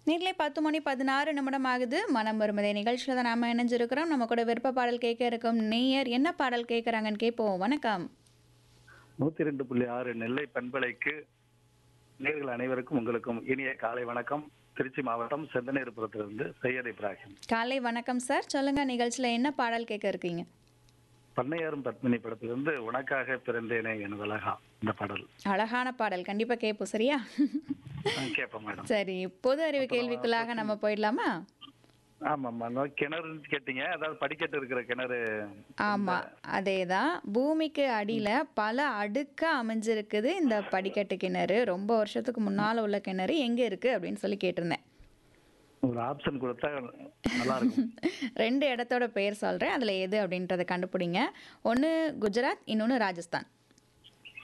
நேரிலே பத்து மணி பதினாறு நிமிடம் ஆகுது மனம் வருமதே நிகழ்ச்சியில் தான் நாம இணைஞ்சிருக்கிறோம் நம்ம கூட விருப்ப பாடல் கேட்க இருக்கும் நேயர் என்ன பாடல் கேட்குறாங்கன்னு கேட்போம் வணக்கம் நூத்தி ரெண்டு புள்ளி ஆறு நெல்லை பண்பலைக்கு நேர்கள் அனைவருக்கும் உங்களுக்கும் இனிய காலை வணக்கம் திருச்சி மாவட்டம் செந்தனேர்புரத்திலிருந்து சையத் இப்ராஹிம் காலை வணக்கம் சார் சொல்லுங்க நிகழ்ச்சியில் என்ன பாடல் கேட்க இருக்கீங்க பண்ணையாரும் பத்மினி படத்திலிருந்து உனக்காக பிறந்தேனே எனதழகா இந்த பாடல் அழகான பாடல் கண்டிப்பாக கேட்போம் சரியா நான் கேட்பேன் மேடம் சரி பொது அறிவு கேள்விக்குள்ளாக நம்ம போயிடலாமா ஆமாம்மா நான் கிணறுன்னு கேட்டீங்க அதாவது படிக்கட்டு இருக்கிற கிணறு ஆமா அதேதான் பூமிக்கு அடியில பல அடுக்கா அமைஞ்சிருக்குது இந்த படிக்கட்டு கிணறு ரொம்ப வருஷத்துக்கு முன்னால உள்ள கிணறு எங்க இருக்கு அப்படின்னு சொல்லி கேட்டிருந்தேன் ஒரு ஆப்ஷன் கொடுத்தா நல்லா இருக்கும் ரெண்டு இடத்தோட பெயர் சொல்றேன் அதுல எது அப்படின்றத கண்டுபிடிங்க ஒன்னு குஜராத் இன்னொன்னு ராஜஸ்தான்